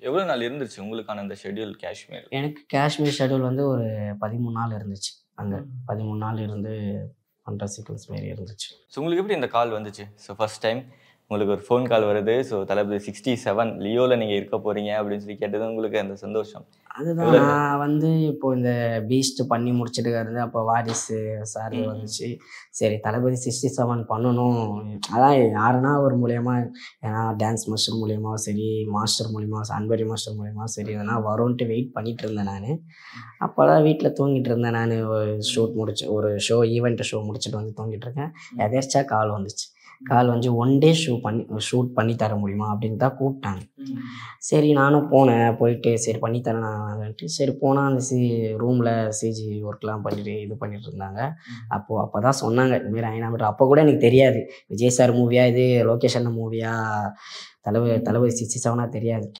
எவ்வளோ நாள் இருந்துச்சு உங்களுக்கான அந்த ஷெட்யூல் காஷ்மீர் எனக்கு காஷ்மீர் ஷெடியூல் வந்து ஒரு பதிமூணு நாள் இருந்துச்சு அங்கே பதிமூணு நாள் இருந்து பண்ணுற சீக்வன்ஸ் மாரி இருந்துச்சு ஸோ உங்களுக்கு எப்படி இந்த கால் வந்துச்சு ஸோ ஃபர்ஸ்ட் டைம் உங்களுக்கு ஒரு ஃபோன் கால் வருது ஸோ தளபதி சிக்ஸ்டி செவன் லியோவில் நீங்கள் இருக்க போகிறீங்க அப்படின்னு சொல்லி கேட்டது உங்களுக்கு அந்த சந்தோஷம் அதுதான் நான் வந்து இப்போ இந்த பீஸ்ட் பண்ணி முடிச்சுட்டு இருந்து அப்போ வாரிசு சார் ம். வந்துச்சு சரி தளபதி சிக்ஸ்டி செவன் பண்ணணும் அதான் யாருன்னா ஒரு மூலியமா ஏன்னா டான்ஸ் மாஸ்டர் மூலியமா சரி மாஸ்டர் மூலியமா அன்பரி மாஸ்டர் மூலியமா சரி எதனா வரும்ன்ட்டு வெயிட் பண்ணிட்டு இருந்தேன் நான் அப்போ தான் வீட்டில் தூங்கிட்டு இருந்தேன் நான் ஷூட் முடிச்சு ஒரு ஷோ ஈவெண்ட் ஷோ முடிச்சுட்டு வந்து தூங்கிட்டு இருக்கேன் எதேர்ச்சா கால் வந்துச்சு கால் வந்து ஒன் டே ஷூ பண்ணி ஷூட் பண்ணி தர முடியுமா அப்படின்னு தான் கூப்பிட்டாங்க சரி நானும் போனேன் போயிட்டு சரி பண்ணித்தரேன் நான்ட்டு சரி போனால் அந்த சி ரூமில் சிஜி ஒர்க்லாம் பண்ணிட்டு இது பண்ணிட்டு இருந்தாங்க அப்போது அப்போ தான் சொன்னாங்க இதுமாரி ஐநாமீட்டர் அப்போ கூட எனக்கு தெரியாது விஜய் சார் மூவியா இது லொக்கேஷன் மூவியா தளபதி தளபதி சிக்ஸ்டி செவனாக தெரியாது